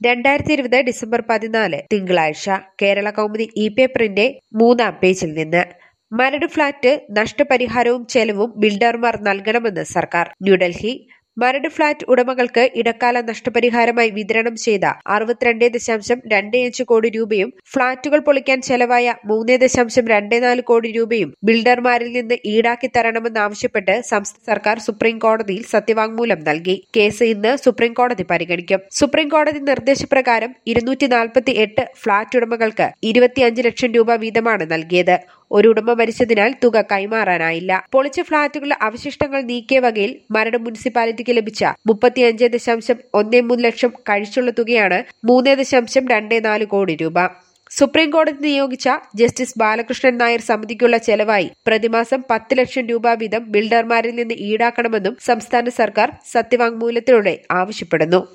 രണ്ടായിരത്തി ഇരുപത് ഡിസംബർ പതിനാല് തിങ്കളാഴ്ച കേരള കൗമുദി ഇ പേപ്പറിന്റെ മൂന്നാം പേജിൽ നിന്ന് മരട് ഫ്ളാറ്റ് നഷ്ടപരിഹാരവും ചെലവും ബിൽഡർമാർ നൽകണമെന്ന് സർക്കാർ ന്യൂഡൽഹി മരട് ഫ്ളാറ്റ് ഉടമകൾക്ക് ഇടക്കാല നഷ്ടപരിഹാരമായി വിതരണം ചെയ്ത അറുപത്തിരണ്ട് ദശാംശം രണ്ട് അഞ്ച് കോടി രൂപയും ഫ്ളാറ്റുകൾ പൊളിക്കാൻ ചെലവായ മൂന്ന് ദശാംശം രണ്ട് നാല് കോടി രൂപയും ബിൽഡർമാരിൽ നിന്ന് ഈടാക്കി തരണമെന്നാവശ്യപ്പെട്ട് സംസ്ഥാന സർക്കാർ സുപ്രീം കോടതിയിൽ സത്യവാങ്മൂലം നൽകി കേസ് ഇന്ന് സുപ്രീം കോടതി പരിഗണിക്കും സുപ്രീം കോടതി നിർദ്ദേശപ്രകാരം ഇരുന്നൂറ്റി നാൽപ്പത്തി എട്ട് ഫ്ളാറ്റ് ഉടമകൾക്ക് ഇരുപത്തിയഞ്ച് ലക്ഷം രൂപ വീതമാണ് നൽകിയത് ഒരു ഉടമ മരിച്ചതിനാൽ തുക കൈമാറാനായില്ല പൊളിച്ച ഫ്ളാറ്റുകളുടെ അവശിഷ്ടങ്ങൾ നീക്കിയ വകയിൽ മരട് മുനിസിപ്പാലിറ്റിക്ക് ലഭിച്ച മുപ്പത്തിയഞ്ച് ദശാംശം ഒന്നേ മൂന്ന് ലക്ഷം കഴിച്ചുള്ള തുകയാണ് മൂന്ന് ദശാംശം രണ്ട് നാല് കോടി രൂപ സുപ്രീം കോടതി നിയോഗിച്ച ജസ്റ്റിസ് ബാലകൃഷ്ണൻ നായർ സമിതിക്കുള്ള ചെലവായി പ്രതിമാസം പത്ത് ലക്ഷം രൂപ വീതം ബിൽഡർമാരിൽ നിന്ന് ഈടാക്കണമെന്നും സംസ്ഥാന സർക്കാർ സത്യവാങ്മൂലത്തിലൂടെ ആവശ്യപ്പെടുന്നു